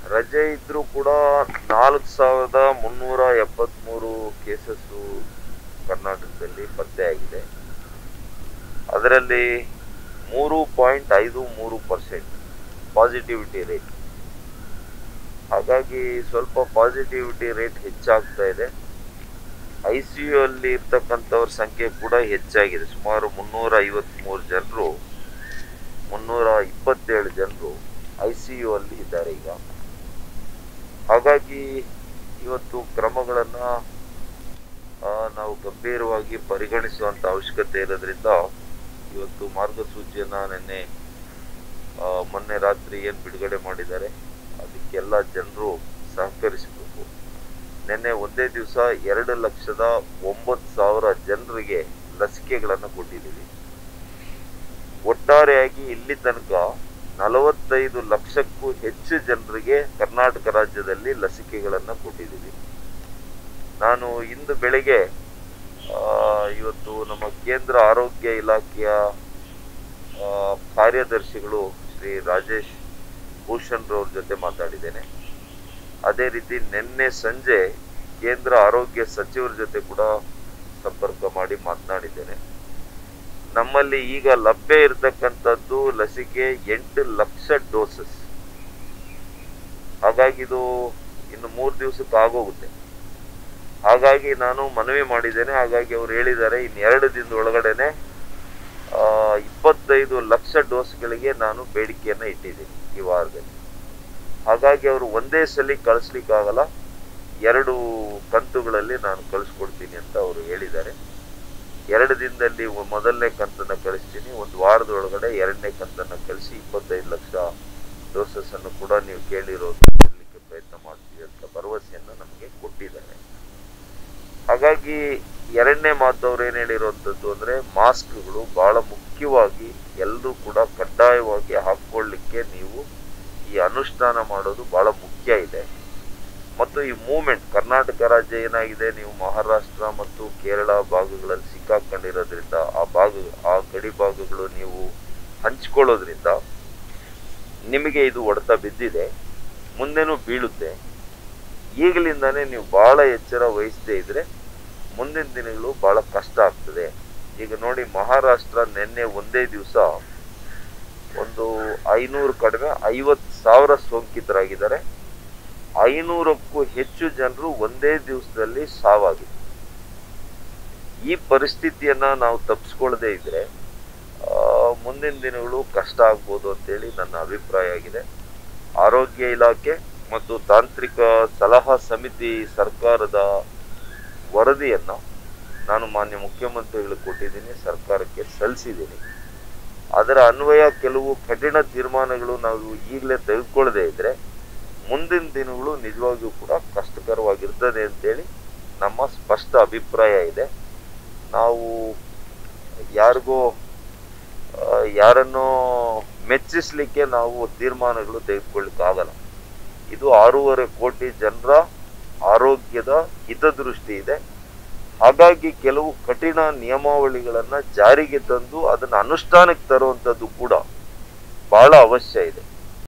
ರಜೆ ಇದ್ರೂ ಕೂಡ ನಾಲ್ಕು ಸಾವಿರದ ಮುನ್ನೂರ ಎಪ್ಪತ್ತ್ಮೂರು ಕೇಸಸ್ಸು ಕರ್ನಾಟಕದಲ್ಲಿ ಪತ್ತೆಯಾಗಿದೆ ಅದರಲ್ಲಿ ಮೂರು ಪಾಯಿಂಟ್ ಐದು ಮೂರು ಪರ್ಸೆಂಟ್ ಪಾಸಿಟಿವಿಟಿ ರೇಟ್ ಹಾಗಾಗಿ ಸ್ವಲ್ಪ ಪಾಸಿಟಿವಿಟಿ ರೇಟ್ ಹೆಚ್ಚಾಗ್ತಾ ಇದೆ ಐ ಸಿ ಯು ಅಲ್ಲಿ ಇರ್ತಕ್ಕಂಥವ್ರ ಸಂಖ್ಯೆ ಕೂಡ ಹೆಚ್ಚಾಗಿದೆ ಸುಮಾರು ಮುನ್ನೂರ ಐವತ್ತ್ಮೂರು ಜನರು ಮುನ್ನೂರ ಇಪ್ಪತ್ತೇಳು ಜನರು ಐ ಸಿ ಯು ಅಲ್ಲಿ ಇದ್ದಾರೆ ಈಗ ಹಾಗಾಗಿ ಇವತ್ತು ಕ್ರಮಗಳನ್ನು ನಾವು ಗಂಭೀರವಾಗಿ ಪರಿಗಣಿಸುವಂಥ ಅವಶ್ಯಕತೆ ಇರೋದ್ರಿಂದ ಇವತ್ತು ಮಾರ್ಗಸೂಚಿಯನ್ನು ನಿನ್ನೆ ಆ, ಮೊನ್ನೆ ರಾತ್ರಿ ಏನು ಬಿಡುಗಡೆ ಮಾಡಿದ್ದಾರೆ ಅದಕ್ಕೆಲ್ಲ ಜನರು ಸಹಕರಿಸಬೇಕು ನಿನ್ನೆ ಒಂದೇ ದಿವಸ ಎರಡು ಲಕ್ಷದ ಒಂಬತ್ತು ಸಾವಿರ ಜನರಿಗೆ ಲಸಿಕೆಗಳನ್ನು ಕೊಟ್ಟಿದ್ದೀವಿ ಒಟ್ಟಾರೆಯಾಗಿ ಇಲ್ಲಿ ತನಕ ನಲವತ್ತೈದು ಲಕ್ಷಕ್ಕೂ ಹೆಚ್ಚು ಜನರಿಗೆ ಕರ್ನಾಟಕ ರಾಜ್ಯದಲ್ಲಿ ಲಸಿಕೆಗಳನ್ನು ಕೊಟ್ಟಿದ್ದೀವಿ ನಾನು ಇಂದು ಬೆಳಗ್ಗೆ ಆ, ಇವತ್ತು ನಮ್ಮ ಕೇಂದ್ರ ಆರೋಗ್ಯ ಇಲಾಖೆಯ ಆ, ಕಾರ್ಯದರ್ಶಿಗಳು ಶ್ರೀ ರಾಜೇಶ್ ಭೂಷಣ್ ರವ್ರ ಜೊತೆ ಮಾತಾಡಿದ್ದೇನೆ ಅದೇ ರೀತಿ ನಿನ್ನೆ ಸಂಜೆ ಕೇಂದ್ರ ಆರೋಗ್ಯ ಸಚಿವರ ಜೊತೆ ಕೂಡ ಸಂಪರ್ಕ ಮಾಡಿ ಮಾತನಾಡಿದ್ದೇನೆ ನಮ್ಮಲ್ಲಿ ಈಗ ಲಭ್ಯ ಇರತಕ್ಕಂಥದ್ದು ಲಸಿಕೆ ಎಂಟು ಲಕ್ಷ ಡೋಸಸ್ ಹಾಗಾಗಿ ಇದು ಇನ್ನು ಮೂರು ದಿವಸಕ್ಕೆ ಆಗೋಗುತ್ತೆ ಹಾಗಾಗಿ ನಾನು ಮನವಿ ಮಾಡಿದ್ದೇನೆ ಹಾಗಾಗಿ ಅವ್ರು ಹೇಳಿದ್ದಾರೆ ಇನ್ನು ಎರಡು ದಿನದ ಒಳಗಡೆನೆ ಆ, ಇಪ್ಪತ್ತೈದು ಲಕ್ಷ ಡೋಸ್ಗಳಿಗೆ ನಾನು ಬೇಡಿಕೆಯನ್ನು ಇಟ್ಟಿದ್ದೀನಿ ಈ ವಾರದಲ್ಲಿ ಹಾಗಾಗಿ ಅವರು ಒಂದೇ ಸಲ ಕಳಿಸ್ಲಿಕ್ಕಾಗಲ್ಲ ಎರಡು ಕಂತುಗಳಲ್ಲಿ ನಾನು ಕಳಿಸ್ಕೊಡ್ತೀನಿ ಅಂತ ಅವರು ಹೇಳಿದ್ದಾರೆ ಎರಡು ದಿನದಲ್ಲಿ ಒ- ಮೊದಲನೇ ಕಂತನ್ನ ಕಳಿಸ್ತೀನಿ ಒಂದು ವಾರದ ಒಳಗಡೆ ಎರಡನೇ ಕಂತನ್ನ ಕಳಿಸಿ ಇಪ್ಪತ್ತೈದು ಲಕ್ಷ ಡೋಸಸ್ ಅನ್ನು ಕೂಡ ನೀವು ಕೇಳಿರೋದು ಕೊಡ್ಲಿಕ್ಕೆ ಪ್ರಯತ್ನ ಮಾಡ್ತೀವಿ ಅಂತ ಭರವಸೆಯನ್ನು ನಮಗೆ ಕೊಟ್ಟಿದ್ದಾರೆ ಹಾಗಾಗಿ ಎರಡನೇ ಮಾತು ಅವ್ರು ಏನ್ ಹೇಳಿರುವಂಥದ್ದು ಅಂದ್ರೆ ಮಾಸ್ಕ್ಗಳು ಬಹಳ ಮುಖ್ಯವಾಗಿ ಎಲ್ಲರೂ ಕೂಡ ಕಡ್ಡಾಯವಾಗಿ ಹಾಕೊಳ್ಳಿಕ್ಕೆ ನೀವು ಈ ಅನುಷ್ಠಾನ ಮಾಡೋದು ಬಹಳ ಮುಖ್ಯ ಇದೆ ಮತ್ತು ಈ ಮೂವ್ಮೆಂಟ್ ಕರ್ನಾಟಕ ರಾಜ್ಯ ಏನಾಗಿದೆ ನೀವು ಮಹಾರಾಷ್ಟ್ರ ಮತ್ತು ಕೇರಳ ಭಾಗಗಳಲ್ಲಿ ಸಿಕ್ಕಾಕೊಂಡಿರೋದ್ರಿಂದ ಆ ಭಾಗ ಆ ಗಡಿ ಭಾಗಗಳು ನೀವು ಹಂಚ್ಕೊಳ್ಳೋದ್ರಿಂದ ನಿಮಗೆ ಇದು ಹೊಡೆತ ಬಿದ್ದಿದೆ ಮುಂದೆನೂ ಬೀಳುತ್ತೆ ಈಗಲಿಂದಾನೇ ನೀವು ಬಹಳ ಎಚ್ಚರ ವಹಿಸದೇ ಇದ್ರೆ ಮುಂದಿನ ದಿನಗಳು ಬಹಳ ಕಷ್ಟ ಆಗ್ತದೆ ಈಗ ನೋಡಿ ಮಹಾರಾಷ್ಟ್ರ ನಿನ್ನೆ ಒಂದೇ ದಿವಸ ಒಂದು ಐನೂರು ಕಡಿಮೆ ಐವತ್ತು ಸಾವಿರ ಸೋಂಕಿತರಾಗಿದ್ದಾರೆ ಐನೂರಕ್ಕೂ ಹೆಚ್ಚು ಜನರು ಒಂದೇ ದಿವಸದಲ್ಲಿ ಸಾವಾಗಿದೆ ಈ ಪರಿಸ್ಥಿತಿಯನ್ನ ನಾವು ತಪ್ಪಿಸ್ಕೊಳ್ಳದೆ ಇದ್ರೆ ಆ, ಮುಂದಿನ ದಿನಗಳು ಕಷ್ಟ ಆಗ್ಬೋದು ಅಂತೇಳಿ ನನ್ನ ಅಭಿಪ್ರಾಯ ಆಗಿದೆ ಆರೋಗ್ಯ ಇಲಾಖೆ ಮತ್ತು ತಾಂತ್ರಿಕ ಸಲಹಾ ಸಮಿತಿ ಸರ್ಕಾರದ ವರದಿಯನ್ನು ನಾನು ಮಾನ್ಯ ಮುಖ್ಯಮಂತ್ರಿಗಳಿಗೆ ಕೊಟ್ಟಿದ್ದೀನಿ ಸರ್ಕಾರಕ್ಕೆ ಸಲ್ಲಿಸಿದ್ದೀನಿ ಅದರ ಅನ್ವಯ ಕೆಲವು ಕಠಿಣ ತೀರ್ಮಾನಗಳು ನಾವು ಈಗಲೇ ತೆಗೆದುಕೊಳ್ಳದೆ ಇದ್ರೆ ಮುಂದಿನ ದಿನಗಳು ನಿಜವಾಗಿಯೂ ಕೂಡ ಕಷ್ಟಕರವಾಗಿರ್ತದೆ ಅಂತೇಳಿ ನಮ್ಮ ಸ್ಪಷ್ಟ ಅಭಿಪ್ರಾಯ ಇದೆ ನಾವು ಯಾರಿಗೋ ಆ, ಯಾರನ್ನೋ ಮೆಚ್ಚಿಸ್ಲಿಕ್ಕೆ ನಾವು ತೀರ್ಮಾನಗಳು ತೆಗೆದುಕೊಳ್ಳಿಕ್ಕೆ ಆಗಲ್ಲ ಇದು ಆರೂವರೆ ಕೋಟಿ ಜನರ ಆರೋಗ್ಯದ ಹಿತದೃಷ್ಟಿ ಇದೆ ಹಾಗಾಗಿ ಕೆಲವು ಕಠಿಣ ನಿಯಮಾವಳಿಗಳನ್ನ ಜಾರಿಗೆ ತಂದು ಅದನ್ನ ಅನುಷ್ಠಾನಕ್ಕೆ ತರುವಂಥದ್ದು ಕೂಡ ಬಹಳ ಅವಶ್ಯ ಇದೆ